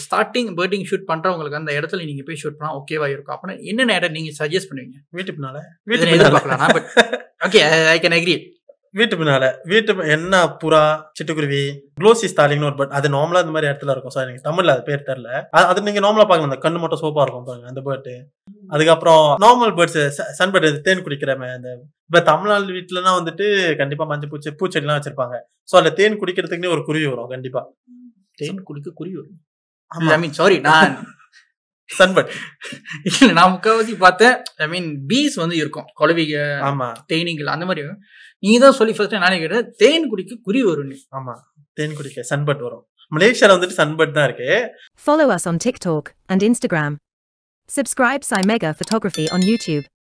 Starting birding shoot பண்றவங்களுக்கு அந்த இடத்துல நீங்க போய் ஷூட் பண்ணா ஓகேவா இருக்கும் அப்படின்னா என்னென்ன இடம் நீங்க சஜஸ்ட் பண்ணுவீங்க வீட்டு பின்னால இதை வீட்டு நான் பின்னால எதிர்பார்க்கலாம் but okay I can agree வீட்டு பின்னால வீட்டு பி- என்ன புறா சிட்டுக்குருவி க்ளோசி ஸ்டாலிங்னு ஒரு பட் அது நார்மலா இந்த மாதிரி இடத்துல இருக்கும் சார் எனக்கு தமிழ்ல அது பேர் தெரியல அது- அது நீங்க நார்மலா பாக்கலாம் அந்த கண்ணு மட்டும் சோப்பா இருக்கும் பாருங்க அந்த பேர்டு அதுக்கப்புறம் நார்மல் பேர்ட்ஸ் சன் பேர்டு தேன் குடிக்கிற மா- அந்த இப்ப தமிழ்நாடு வீட்டுலனா வந்துட்டு கண்டிப்பா மஞ்சள் பூச்சி பூச்செடிலாம் வச்சிருப்பாங்க சோ அதுல தேன் குடிக்கிறதுக்குன்னே ஒரு குருவி வரும் கண்டிப்பா தேன் குடிக்க குறி வரும் ஆமா ஐ மீன் சாரி நான் சன்பட் இல்ல நான் முக்காவாசி பார்த்தேன் ஐ மீன் பீஸ் வந்து இருக்கும் குளவிக ஆமா தேனீகள் அந்த மாதிரி வரும். நீங்க தான் சொல்லி ஃபர்ஸ்ட் நானே கேட்டேன் தேன் குடிக்க குறி வரும்னு ஆமா தேன் குடிக்க சன்பட் வரும் மலேசியால வந்துட்டு சன்பட் தான் இருக்கு Follow us on TikTok and Instagram. Subscribe Mega Photography on YouTube.